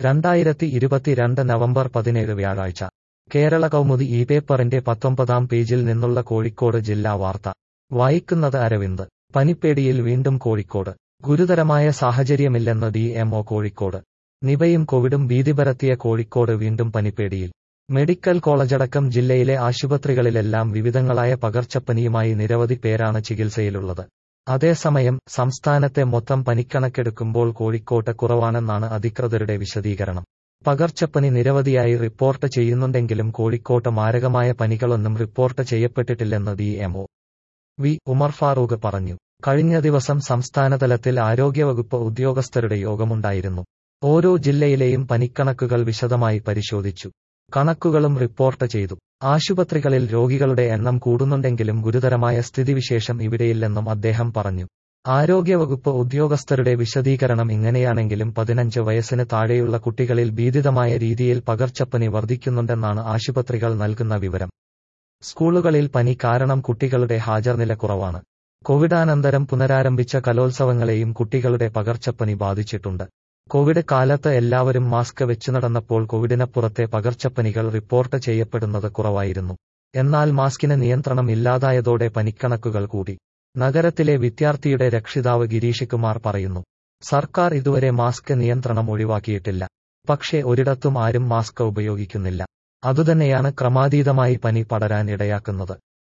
രണ്ടായിരത്തി ഇരുപത്തിരണ്ട് നവംബർ പതിനേഴ് വ്യാഴാഴ്ച കേരള കൗമുദി ഈ പേപ്പറിന്റെ പത്തൊമ്പതാം പേജിൽ നിന്നുള്ള കോഴിക്കോട് ജില്ലാ വാർത്ത വായിക്കുന്നത് അരവിന്ദ് പനിപ്പേടിയിൽ വീണ്ടും കോഴിക്കോട് ഗുരുതരമായ സാഹചര്യമില്ലെന്ന് ഡി എംഒ കോഴിക്കോട് നിപയും കോവിഡും ഭീതി പരത്തിയ കോഴിക്കോട് വീണ്ടും പനിപ്പേടിയിൽ മെഡിക്കൽ കോളേജടക്കം ജില്ലയിലെ ആശുപത്രികളിലെല്ലാം വിവിധങ്ങളായ പകർച്ചപ്പനിയുമായി നിരവധി പേരാണ് ചികിത്സയിലുള്ളത് അതേസമയം സംസ്ഥാനത്തെ മൊത്തം പനിക്കണക്കെടുക്കുമ്പോൾ കോഴിക്കോട്ട് കുറവാണെന്നാണ് അധികൃതരുടെ വിശദീകരണം പകർച്ചപ്പനി നിരവധിയായി റിപ്പോർട്ട് ചെയ്യുന്നുണ്ടെങ്കിലും കോഴിക്കോട്ട് മാരകമായ പനികളൊന്നും റിപ്പോർട്ട് ചെയ്യപ്പെട്ടിട്ടില്ലെന്ന് D M O V Umar Farooq പറഞ്ഞു കഴിഞ്ഞ ദിവസം സംസ്ഥാനതലത്തിൽ ആരോഗ്യവകുപ്പ് ഉദ്യോഗസ്ഥരുടെ യോഗമുണ്ടായിരുന്നു ഓരോ ജില്ലയിലെയും പനിക്കണക്കുകൾ വിശദമായി പരിശോധിച്ചു കണക്കുകളും റിപ്പോർട്ട് ചെയ്തു ആശുപത്രികളിൽ രോഗികളുടെ എണ്ണം കൂടുന്നുണ്ടെങ്കിലും ഗുരുതരമായ സ്ഥിതിവിശേഷം ഇവിടെയില്ലെന്നും അദ്ദേഹം പറഞ്ഞു ആരോഗ്യവകുപ്പ് ഉദ്യോഗസ്ഥരുടെ വിശദീകരണം ഇങ്ങനെയാണെങ്കിലും പതിനഞ്ച് വയസ്സിന് താഴെയുള്ള കുട്ടികളിൽ ഭീതിതമായ രീതിയിൽ പകർച്ചപ്പനി വർദ്ധിക്കുന്നുണ്ടെന്നാണ് ആശുപത്രികൾ നൽകുന്ന വിവരം സ്കൂളുകളിൽ പനി കാരണം കുട്ടികളുടെ ഹാജർനില കുറവാണ് കോവിഡാനന്തരം പുനരാരംഭിച്ച കലോത്സവങ്ങളെയും കുട്ടികളുടെ പകർച്ചപ്പനി ബാധിച്ചിട്ടുണ്ട് കോവിഡ് കാലത്ത് എല്ലാവരും മാസ്ക് വെച്ചു നടന്നപ്പോൾ കോവിഡിനപ്പുറത്തെ പകർച്ചപ്പനികൾ റിപ്പോർട്ട് ചെയ്യപ്പെടുന്നത് കുറവായിരുന്നു എന്നാൽ മാസ്കിന് നിയന്ത്രണം ഇല്ലാതായതോടെ പനിക്കണക്കുകൾ കൂടി നഗരത്തിലെ വിദ്യാർത്ഥിയുടെ രക്ഷിതാവ് ഗിരീഷ് കുമാർ പറയുന്നു സർക്കാർ ഇതുവരെ മാസ്ക് നിയന്ത്രണം ഒഴിവാക്കിയിട്ടില്ല പക്ഷേ ഒരിടത്തും ആരും മാസ്ക് ഉപയോഗിക്കുന്നില്ല അതുതന്നെയാണ് ക്രമാതീതമായി പനി പടരാൻ ഇടയാക്കുന്നത്